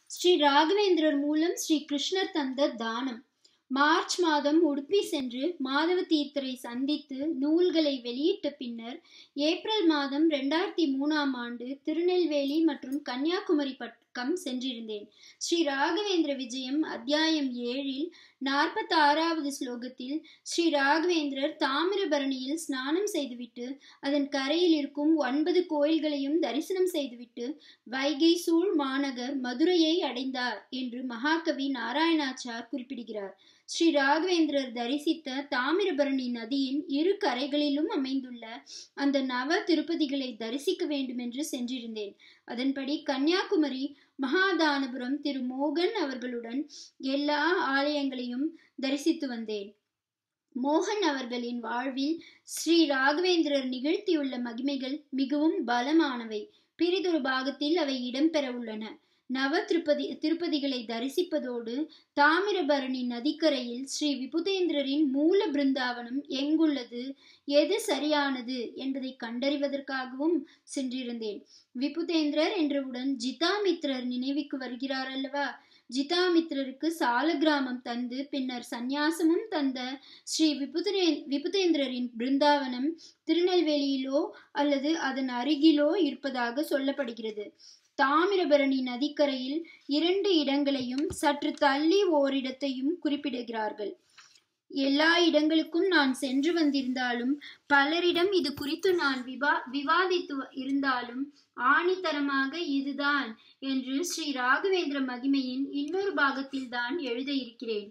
ஸ்ரீ ராகவேந்திரர் மூலம் ஸ்ரீ கிருஷ்ணர் தந்த தானம் மார்ச் மாதம் உடுப்பி சென்று மாதவ தீர்த்தரை சந்தித்து நூல்களை வெளியிட்ட பின்னர் ஏப்ரல் மாதம் ரெண்டாயிரத்தி மூணாம் ஆண்டு திருநெல்வேலி மற்றும் கன்னியாகுமரி பக்கம் சென்றிருந்தேன் ஸ்ரீ ராகவேந்திர விஜயம் அத்தியாயம் ஏழில் நாற்பத்தி ஆறாவது ஸ்லோகத்தில் ஸ்ரீ ராகவேந்திரர் தாமிரபரணியில் ஸ்நானம் செய்துவிட்டு அதன் கரையில் இருக்கும் ஒன்பது கோயில்களையும் தரிசனம் செய்துவிட்டு வைகை சூழ் மாநகர் மதுரையை அடைந்தார் என்று மகாகவி நாராயணாச்சார் குறிப்பிடுகிறார் ஸ்ரீ ராகவேந்திரர் தரிசித்த தாமிரபரணி நதியின் இரு கரைகளிலும் அமைந்துள்ள அந்த நவ திருப்பதிகளை தரிசிக்க வேண்டும் என்று சென்றிருந்தேன் அதன்படி கன்னியாகுமரி மகாதானபுரம் திரு மோகன் அவர்களுடன் எல்லா ஆலயங்களையும் தரிசித்து வந்தேன் மோகன் அவர்களின் வாழ்வில் ஸ்ரீ ராகவேந்திரர் நிகழ்த்தியுள்ள மகிமைகள் மிகவும் பலமானவை பிரிதொரு பாகத்தில் அவை இடம்பெற உள்ளன நவ திருப்பதி திருப்பதிகளை தரிசிப்பதோடு தாமிரபரணி நதிக்கரையில் ஸ்ரீ விபுதேந்திரரின் மூல பிருந்தாவனம் எங்குள்ளது எது சரியானது என்பதை கண்டறிவதற்காகவும் சென்றிருந்தேன் விபுதேந்திரர் என்றவுடன் ஜிதாமித்ரர் நினைவுக்கு வருகிறார் அல்லவா ஜிதாமித்ரருக்கு சால கிராமம் தந்து பின்னர் சந்நியாசமும் தந்த ஸ்ரீ விபுதே விபுதேந்திரரின் பிருந்தாவனம் திருநெல்வேலியிலோ அல்லது அதன் அருகிலோ இருப்பதாக சொல்லப்படுகிறது தாமிரபரணி நதிக்கரையில் இரண்டு இடங்களையும் சற்று தள்ளி ஓரிடத்தையும் குறிப்பிடுகிறார்கள் எல்லா இடங்களுக்கும் நான் சென்று வந்திருந்தாலும் பலரிடம் இது குறித்து நான் விவா விவாதித்து இருந்தாலும் ஆணித்தரமாக இதுதான் என்று ஸ்ரீ ராகவேந்திர மகிமையின் இன்னொரு பாகத்தில் தான் எழுத இருக்கிறேன்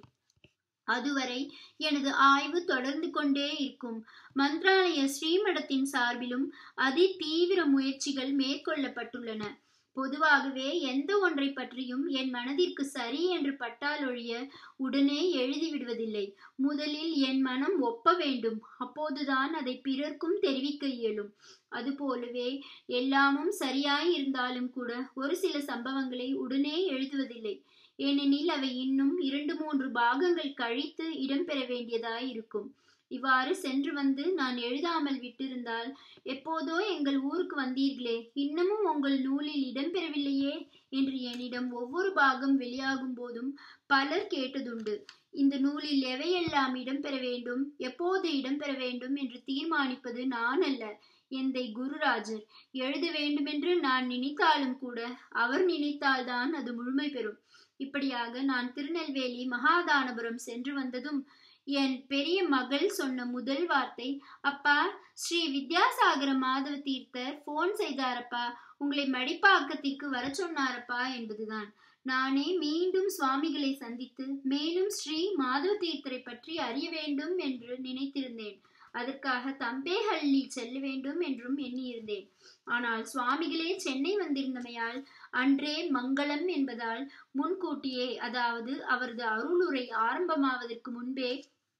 அதுவரை எனது ஆய்வு தொடர்ந்து கொண்டே இருக்கும் மந்த்ராலய ஸ்ரீமடத்தின் சார்பிலும் அதி தீவிர முயற்சிகள் மேற்கொள்ளப்பட்டுள்ளன பொதுவாகவே எந்த ஒன்றை பற்றியும் என் மனதிற்கு சரி என்று பட்டால் ஒழிய உடனே எழுதிவிடுவதில்லை முதலில் என் மனம் ஒப்ப வேண்டும் அப்போதுதான் அதை பிறர்க்கும் தெரிவிக்க இயலும் அதுபோலவே எல்லாமும் சரியாய் இருந்தாலும் கூட ஒரு சில சம்பவங்களை உடனே எழுதுவதில்லை ஏனெனில் அவை இன்னும் இரண்டு மூன்று பாகங்கள் கழித்து இடம்பெற வேண்டியதாய் இருக்கும் இவ்வாறு சென்று வந்து நான் எழுதாமல் விட்டிருந்தால் எப்போதோ எங்கள் ஊருக்கு வந்தீர்களே இன்னமும் உங்கள் நூலில் இடம்பெறவில்லையே என்று என்னிடம் ஒவ்வொரு பாகம் வெளியாகும் போதும் பலர் கேட்டதுண்டு இந்த நூலில் எவையெல்லாம் இடம்பெற வேண்டும் எப்போது இடம்பெற வேண்டும் என்று தீர்மானிப்பது நான் அல்ல எந்தை குருராஜர் எழுத வேண்டுமென்று நான் நினைத்தாலும் கூட அவர் நினைத்தால்தான் அது முழுமை பெறும் இப்படியாக நான் திருநெல்வேலி மகாதானபுரம் சென்று வந்ததும் என் பெரிய மகள் சொன்ன முதல் வார்த்தை அப்பா ஸ்ரீ வித்யாசாகர மாதவ தீர்த்தர் போன் செய்தாரப்பா உங்களை மடிப்பாக்கத்திற்கு வர சொன்னாரப்பா என்பதுதான் நானே மீண்டும் சுவாமிகளை சந்தித்து மேலும் ஸ்ரீ மாதவ தீர்த்தரை பற்றி அறிய வேண்டும் என்று நினைத்திருந்தேன் அதற்காக தம்பேஹள்ளி செல்ல வேண்டும் என்றும் எண்ணியிருந்தேன் ஆனால் சுவாமிகளே சென்னை வந்திருந்தமையால் அன்றே மங்களம் என்பதால் முன்கூட்டியே அதாவது அவரது அருளுரை ஆரம்பமாவதற்கு முன்பே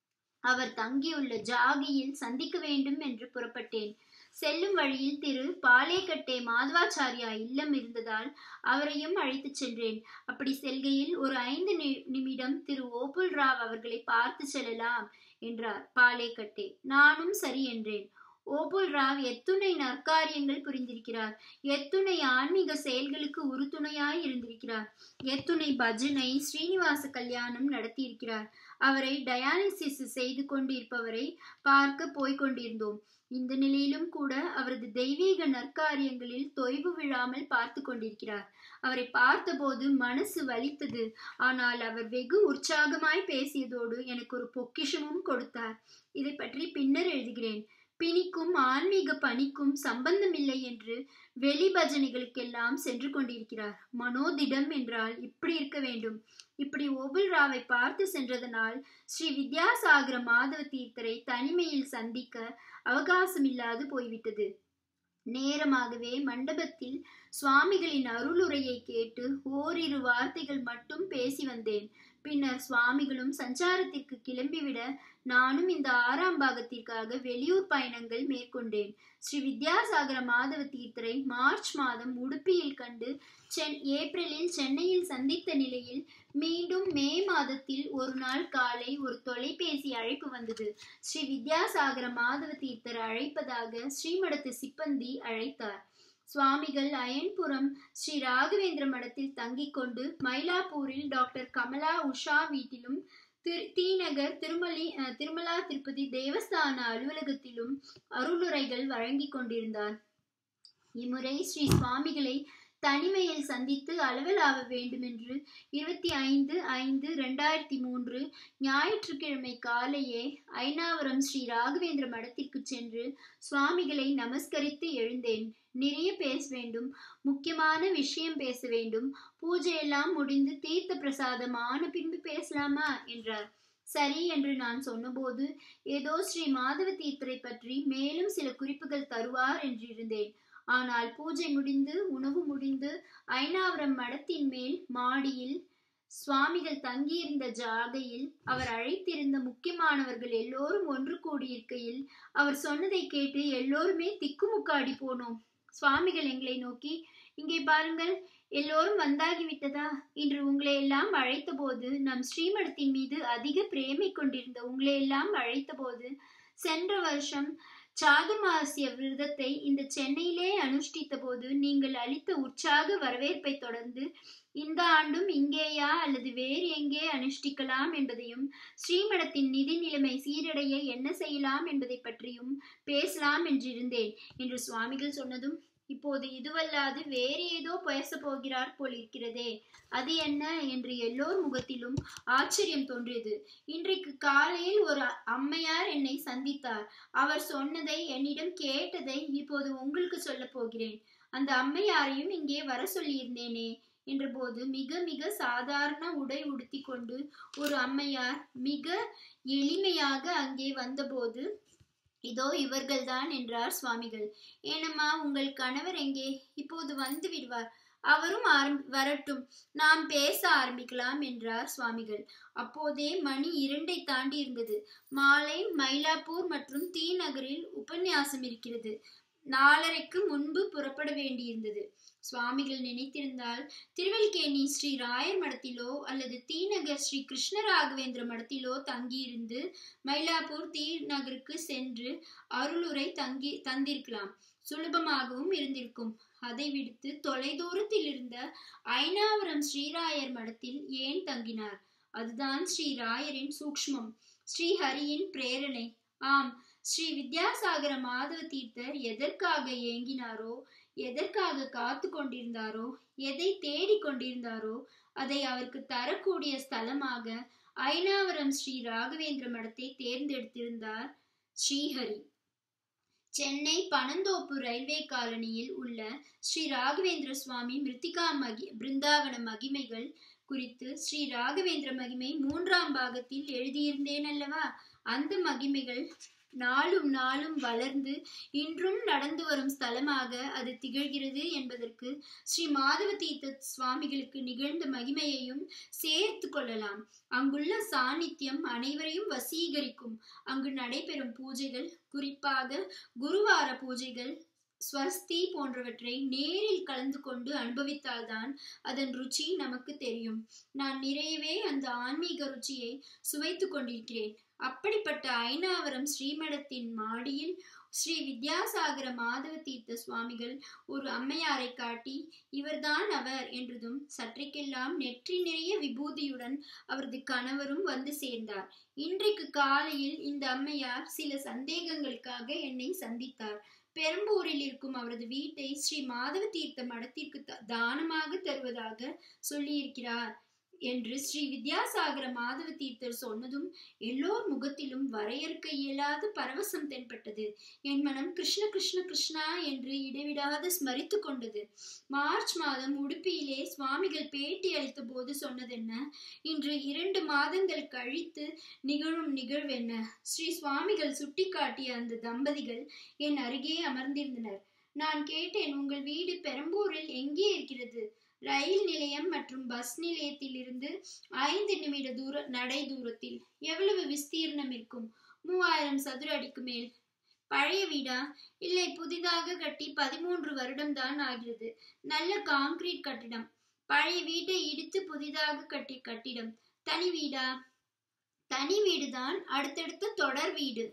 அவர் தங்கியுள்ள ஜாகியில் சந்திக்க வேண்டும் என்று புறப்பட்டேன் செல்லும் வழியில் திரு பாலேக்கட்டே மாதவாச்சாரியா இல்லம் இருந்ததால் அவரையும் அழைத்துச் சென்றேன் அப்படி செல்கையில் ஒரு ஐந்து நிமிடம் திரு ஓபுல் ராவ் அவர்களை பார்த்து செல்லலாம் என்றார் பாலேக்கட்டே நானும் சரி என்றேன் ஓபுல் ராவ் எத்துணை நற்காரியங்கள் புரிந்திருக்கிறார் எத்துணை ஆன்மீக செயல்களுக்கு உறுதுணையாய் இருந்திருக்கிறார் எத்துணை பஜனை ஸ்ரீனிவாச கல்யாணம் நடத்தியிருக்கிறார் அவரை டயாலிசிஸ் செய்து கொண்டிருப்பவரை பார்க்க போய்க் கொண்டிருந்தோம் இந்த நிலையிலும் கூட அவரது தெய்வீக நற்காரியங்களில் தொய்வு விழாமல் பார்த்து கொண்டிருக்கிறார் அவரை பார்த்தபோது மனசு வலித்தது ஆனால் அவர் வெகு உற்சாகமாய் பேசியதோடு எனக்கு ஒரு பொக்கிஷமும் கொடுத்தார் இதை பற்றி பின்னர் எழுதுகிறேன் பிணிக்கும் ஆன்மீக பணிக்கும் சம்பந்தமில்லை என்று வெளி பஜனைகளுக்கெல்லாம் சென்று கொண்டிருக்கிறார் மனோதிடம் என்றால் இப்படி இருக்க வேண்டும் இப்படி ஓபுல் ராவை பார்த்து சென்றதனால் ஸ்ரீ வித்யாசாகர மாதவ தீர்த்தரை தனிமையில் சந்திக்க அவகாசமில்லாது போய்விட்டது நேரமாகவே மண்டபத்தில் சுவாமிகளின் அருளுரையை கேட்டு ஓரிரு வார்த்தைகள் மட்டும் பேசி வந்தேன் பின்னர் சுவாமிகளும் சஞ்சாரத்திற்கு கிளம்பிவிட நானும் இந்த ஆறாம் பாகத்திற்காக வெளியூர் பயணங்கள் மேற்கொண்டேன் ஸ்ரீ வித்யாசாகர மாதவ தீர்த்தரை மார்ச் மாதம் உடுப்பியில் கண்டு சென் ஏப்ரலில் சென்னையில் சந்தித்த நிலையில் மீண்டும் மே மாதத்தில் ஒரு நாள் காலை ஒரு தொலைபேசி அழைப்பு வந்தது ஸ்ரீ வித்யாசாகர மாதவ தீர்த்தர் அழைப்பதாக ஸ்ரீமடத்து சிப்பந்தி அழைத்தார் சுவாமிகள் அயன்புரம் ஸ்ரீ ராகவேந்திர மடத்தில் தங்கிக் கொண்டு மயிலாப்பூரில் டாக்டர் கமலா உஷா வீட்டிலும் திரு தீநகர் திருமலி அஹ், திருமலா திருப்பதி தேவஸ்தான அலுவலகத்திலும் அருளுரைகள் வழங்கிக் கொண்டிருந்தார் இம்முறை ஸ்ரீ சுவாமிகளை தனிமையில் சந்தித்து அலுவலாக வேண்டுமென்று இருபத்தி ஐந்து ஐந்து ரெண்டாயிரத்தி மூன்று ஞாயிற்றுக்கிழமை காலையே ஐநாவரம் ஸ்ரீ ராகவேந்திர மடத்திற்கு சென்று சுவாமிகளை நமஸ்கரித்து எழுந்தேன் நிறைய பேச வேண்டும் முக்கியமான விஷயம் பேச வேண்டும் பூஜையெல்லாம் முடிந்து தீர்த்த பிரசாதம் ஆன பின்பு பேசலாமா என்றார் சரி என்று நான் சொன்னபோது ஏதோ ஸ்ரீ மாதவ தீர்த்தரை பற்றி மேலும் சில குறிப்புகள் தருவார் என்றிருந்தேன் ஆனால் பூஜை முடிந்து உணவு முடிந்து ஐநாவரம் மடத்தின் மேல் மாடியில் சுவாமிகள் தங்கியிருந்த ஜாகையில் அவர் அழைத்திருந்த முக்கியமானவர்கள் எல்லோரும் ஒன்று கூடியிருக்கையில் அவர் சொன்னதை கேட்டு எல்லோருமே திக்குமுக்காடி போனோம் சுவாமிகள் எங்களை நோக்கி இங்கே பாருங்கள் எல்லோரும் வந்தாகிவிட்டதா இன்று உங்களை எல்லாம் அழைத்த போது நம் ஸ்ரீமடத்தின் மீது அதிக பிரேமை கொண்டிருந்த உங்களை எல்லாம் அழைத்த போது சென்ற வருஷம் சாதுர்மாசிய விரதத்தை இந்த சென்னையிலே அனுஷ்டித்த போது நீங்கள் அளித்த உற்சாக வரவேற்பை தொடர்ந்து இந்த ஆண்டும் இங்கேயா அல்லது வேறு எங்கே அனுஷ்டிக்கலாம் என்பதையும் ஸ்ரீமடத்தின் நிதி நிலைமை சீரடைய என்ன செய்யலாம் என்பதை பற்றியும் பேசலாம் என்றிருந்தேன் என்று சுவாமிகள் சொன்னதும் இப்போது இதுவல்லாது வேறு ஏதோ பேச போகிறார் போல் இருக்கிறதே அது என்ன என்று எல்லோர் முகத்திலும் ஆச்சரியம் தோன்றியது இன்றைக்கு காலையில் ஒரு அம்மையார் என்னை சந்தித்தார் அவர் சொன்னதை என்னிடம் கேட்டதை இப்போது உங்களுக்கு சொல்ல போகிறேன் அந்த அம்மையாரையும் இங்கே வர சொல்லியிருந்தேனே என்றபோது மிக மிக சாதாரண உடை உடுத்தி கொண்டு ஒரு அம்மையார் மிக எளிமையாக அங்கே வந்தபோது இதோ இவர்கள்தான் என்றார் சுவாமிகள் ஏனம்மா உங்கள் கணவர் எங்கே இப்போது வந்து விடுவார் அவரும் ஆரம் வரட்டும் நாம் பேச ஆரம்பிக்கலாம் என்றார் சுவாமிகள் அப்போதே மணி இரண்டை தாண்டி இருந்தது மாலை மயிலாப்பூர் மற்றும் தி நகரில் உபன்யாசம் இருக்கிறது நாலரைக்கு முன்பு புறப்பட வேண்டியிருந்தது சுவாமிகள் நினைத்திருந்தால் திருவல்கேணி ஸ்ரீ ராயர் மடத்திலோ அல்லது தி நகர் ஸ்ரீ கிருஷ்ணராகவேந்திர மடத்திலோ தங்கியிருந்து மயிலாப்பூர் தி நகருக்கு சென்று அருளுரை தங்கி தந்திருக்கலாம் சுலபமாகவும் இருந்திருக்கும் அதை விடுத்து தொலைதூரத்தில் இருந்த ஐநாவரம் ஸ்ரீராயர் மடத்தில் ஏன் தங்கினார் அதுதான் ஸ்ரீ ராயரின் சூக்ஷ்மம் ஸ்ரீஹரியின் பிரேரணை ஆம் ஸ்ரீ வித்யாசாகர மாதவ தீர்த்தர் எதற்காக ஏங்கினாரோ எதற்காக காத்து கொண்டிருந்தாரோ எதை தேடிக் கொண்டிருந்தாரோ அதை அவருக்கு தரக்கூடிய ஸ்தலமாக ஐநாவரம் ஸ்ரீ ராகவேந்திர மடத்தை தேர்ந்தெடுத்திருந்தார் ஸ்ரீஹரி சென்னை பனந்தோப்பு ரயில்வே காலனியில் உள்ள ஸ்ரீ ராகவேந்திர சுவாமி மிருத்திகா மகி பிருந்தாவன மகிமைகள் குறித்து ஸ்ரீ ராகவேந்திர மகிமை மூன்றாம் பாகத்தில் எழுதியிருந்தேன் அல்லவா அந்த மகிமைகள் நாளும் நாளும் வளர்ந்து இன்றும் நடந்து வரும் ஸ்தலமாக அது திகழ்கிறது என்பதற்கு ஸ்ரீ மாதவ தீர்த்த சுவாமிகளுக்கு நிகழ்ந்த மகிமையையும் சேர்த்து கொள்ளலாம் அங்குள்ள சாநித்தியம் அனைவரையும் வசீகரிக்கும் அங்கு நடைபெறும் பூஜைகள் குறிப்பாக குருவார பூஜைகள் ஸ்வஸ்தி போன்றவற்றை நேரில் கலந்து கொண்டு அனுபவித்தால்தான் அதன் ருச்சி நமக்கு தெரியும் நான் நிறையவே அந்த ஆன்மீக ருச்சியை சுவைத்து கொண்டிருக்கிறேன் அப்படிப்பட்ட ஐநாவரம் ஸ்ரீமடத்தின் மாடியில் ஸ்ரீ வித்யாசாகர மாதவ தீர்த்த சுவாமிகள் ஒரு அம்மையாரை காட்டி இவர்தான் அவர் என்றதும் சற்றைக்கெல்லாம் நெற்றி நிறைய விபூதியுடன் அவரது கணவரும் வந்து சேர்ந்தார் இன்றைக்கு காலையில் இந்த அம்மையார் சில சந்தேகங்களுக்காக என்னை சந்தித்தார் பெரம்பூரில் இருக்கும் அவரது வீட்டை ஸ்ரீ மாதவ தீர்த்த மடத்திற்கு தானமாக தருவதாக சொல்லியிருக்கிறார் என்று ஸ்ரீ வித்யாசாகர மாதவ தீர்த்தர் சொன்னதும் எல்லோர் முகத்திலும் வரையறுக்க இயலாத பரவசம் தென்பட்டது என் மனம் கிருஷ்ண கிருஷ்ண கிருஷ்ணா என்று இடைவிடாது ஸ்மரித்து கொண்டது மார்ச் மாதம் உடுப்பியிலே சுவாமிகள் பேட்டி அளித்த போது சொன்னதென்ன இன்று இரண்டு மாதங்கள் கழித்து நிகழும் நிகழ்வென்ன ஸ்ரீ சுவாமிகள் சுட்டிக்காட்டிய அந்த தம்பதிகள் என் அருகே அமர்ந்திருந்தனர் நான் கேட்டேன் உங்கள் வீடு பெரம்பூரில் எங்கே இருக்கிறது ரயில் நிலையம் மற்றும் பஸ் நிலையத்திலிருந்து ஐந்து நிமிட தூர நடை தூரத்தில் எவ்வளவு விஸ்தீர்ணம் இருக்கும் மூவாயிரம் சதுர அடிக்கு மேல் பழைய வீடா இல்லை புதிதாக கட்டி பதிமூன்று வருடம் தான் ஆகிறது நல்ல காங்கிரீட் கட்டிடம் பழைய வீட்டை இடித்து புதிதாக கட்டிய கட்டிடம் தனி வீடா தனி வீடுதான் அடுத்தடுத்த தொடர் வீடு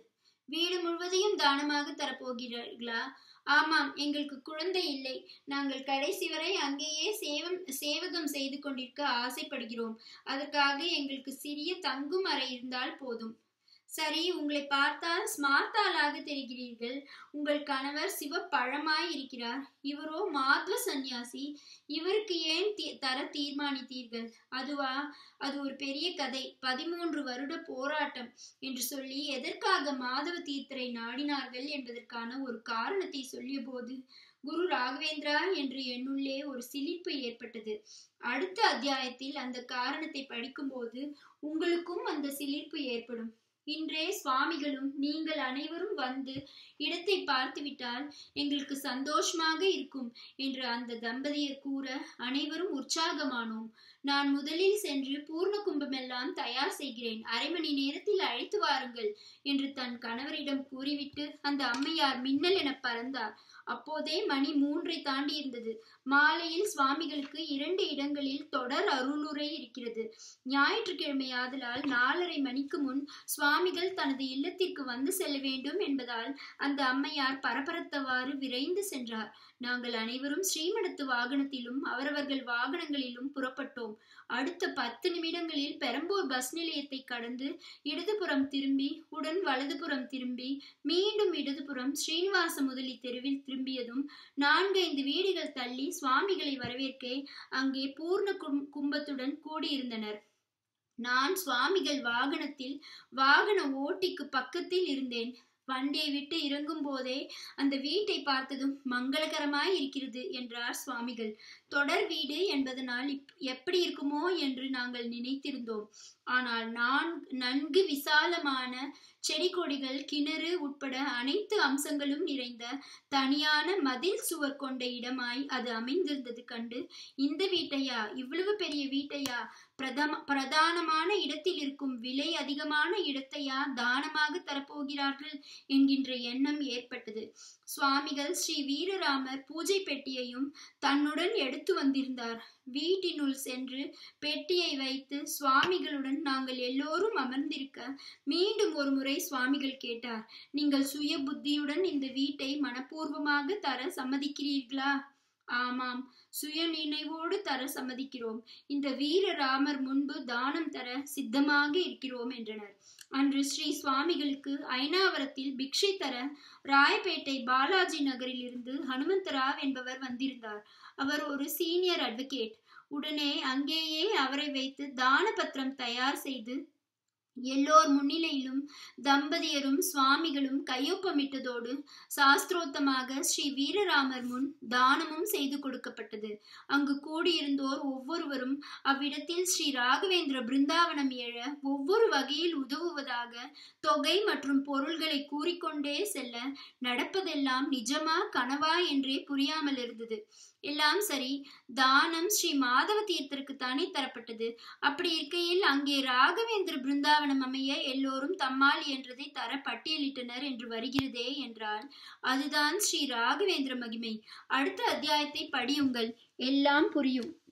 வீடு முழுவதையும் தானமாக தரப்போகிறீர்களா ஆமாம் எங்களுக்கு குழந்தை இல்லை நாங்கள் கடைசி வரை அங்கேயே சேவம் சேவகம் செய்து கொண்டிருக்க ஆசைப்படுகிறோம் அதற்காக எங்களுக்கு சிறிய தங்கும் அறை இருந்தால் போதும் சரி உங்களை பார்த்தால் ஸ்மார்ட் ஆளாக தெரிகிறீர்கள் உங்கள் கணவர் சிவப்பழமாய் இருக்கிறார் இவரோ மாத்வ சந்நியாசி இவருக்கு ஏன் தர தீர்மானித்தீர்கள் அதுவா அது ஒரு பெரிய கதை பதிமூன்று வருட போராட்டம் என்று சொல்லி எதற்காக மாதவ தீர்த்தரை நாடினார்கள் என்பதற்கான ஒரு காரணத்தை சொல்லிய போது குரு ராகவேந்திரா என்று என்னுள்ளே ஒரு சிலிர்ப்பு ஏற்பட்டது அடுத்த அத்தியாயத்தில் அந்த காரணத்தை படிக்கும்போது உங்களுக்கும் அந்த சிலிர்ப்பு ஏற்படும் இன்றே சுவாமிகளும் நீங்கள் அனைவரும் வந்து இடத்தை பார்த்துவிட்டால் எங்களுக்கு சந்தோஷமாக இருக்கும் என்று அந்த தம்பதியர் கூற அனைவரும் உற்சாகமானோம் நான் முதலில் சென்று பூர்ண கும்பமெல்லாம் தயார் செய்கிறேன் அரை மணி நேரத்தில் அழைத்து வாருங்கள் என்று தன் கணவரிடம் கூறிவிட்டு அந்த அம்மையார் மின்னல் என பறந்தார் அப்போதே மணி மூன்றை தாண்டி இருந்தது மாலையில் சுவாமிகளுக்கு இரண்டு இடங்களில் தொடர் அருளுரை இருக்கிறது ஞாயிற்றுக்கிழமை ஆதலால் நாலரை மணிக்கு முன் சுவாமிகள் தனது இல்லத்திற்கு வந்து செல்ல வேண்டும் என்பதால் அந்த அம்மையார் பரபரத்தவாறு விரைந்து சென்றார் நாங்கள் அனைவரும் ஸ்ரீமடத்து வாகனத்திலும் அவரவர்கள் வாகனங்களிலும் புறப்பட்டோம் அடுத்த பத்து நிமிடங்களில் பெரம்பூர் பஸ் நிலையத்தை கடந்து இடதுபுறம் திரும்பி உடன் வலதுபுறம் திரும்பி மீண்டும் இடதுபுறம் ஸ்ரீனிவாச முதலி தெருவில் திரும்பியதும் நான்கைந்து வீடுகள் தள்ளி சுவாமிகளை வரவேற்க அங்கே பூர்ண கும்பத்துடன் கூடியிருந்தனர் நான் சுவாமிகள் வாகனத்தில் வாகன ஓட்டிக்கு பக்கத்தில் இருந்தேன் வண்டியை விட்டு இறங்கும் போதே அந்த வீட்டை பார்த்ததும் மங்களகரமாய் இருக்கிறது என்றார் சுவாமிகள் தொடர் வீடு என்பதனால் எப்படி இருக்குமோ என்று நாங்கள் நினைத்திருந்தோம் ஆனால் நான் நன்கு விசாலமான செடி கொடிகள் கிணறு உட்பட அனைத்து அம்சங்களும் நிறைந்த தனியான மதில் சுவர் கொண்ட இடமாய் அது அமைந்திருந்தது கண்டு இந்த வீட்டையா இவ்வளவு பெரிய வீட்டையா பிரதம பிரதானமான இடத்தில் இருக்கும் விலை அதிகமான இடத்தையா தானமாக தரப்போகிறார்கள் என்கின்ற எண்ணம் ஏற்பட்டது சுவாமிகள் ஸ்ரீ வீரராமர் பூஜை பெட்டியையும் தன்னுடன் எடுத்து வந்திருந்தார் வீட்டினுள் சென்று பெட்டியை வைத்து சுவாமிகளுடன் நாங்கள் எல்லோரும் அமர்ந்திருக்க மீண்டும் ஒரு முறை சுவாமிகள் கேட்டார் நீங்கள் சுய புத்தியுடன் இந்த வீட்டை மனப்பூர்வமாக தர சம்மதிக்கிறீர்களா ஆமாம் சுய நினைவோடு தர சம்மதிக்கிறோம் இந்த வீரராமர் முன்பு தானம் தர சித்தமாக இருக்கிறோம் என்றனர் அன்று ஸ்ரீ சுவாமிகளுக்கு ஐநாவரத்தில் பிக்ஷை தர ராயப்பேட்டை பாலாஜி நகரில் இருந்து ஹனுமந்தராவ் என்பவர் வந்திருந்தார் அவர் ஒரு சீனியர் அட்வொகேட் உடனே அங்கேயே அவரை வைத்து தான பத்திரம் தயார் செய்து எல்லோர் முன்னிலையிலும் தம்பதியரும் சுவாமிகளும் கையொப்பமிட்டதோடு சாஸ்திரோத்தமாக ஸ்ரீ வீரராமர் முன் தானமும் செய்து கொடுக்கப்பட்டது அங்கு கூடியிருந்தோர் ஒவ்வொருவரும் அவ்விடத்தில் ஸ்ரீ ராகவேந்திர பிருந்தாவனம் எழ ஒவ்வொரு வகையில் உதவுவதாக தொகை மற்றும் பொருள்களை கூறிக்கொண்டே செல்ல நடப்பதெல்லாம் நிஜமா கனவா என்றே புரியாமல் இருந்தது எல்லாம் சரி தானம் ஸ்ரீ மாதவ தீர்த்தருக்கு தானே தரப்பட்டது அப்படி இருக்கையில் அங்கே ராகவேந்திர பிருந்தாவனம் அமைய எல்லோரும் தம்மால் என்றதை தர பட்டியலிட்டனர் என்று வருகிறதே என்றால் அதுதான் ஸ்ரீ ராகவேந்திர மகிமை அடுத்த அத்தியாயத்தை படியுங்கள் எல்லாம் புரியும்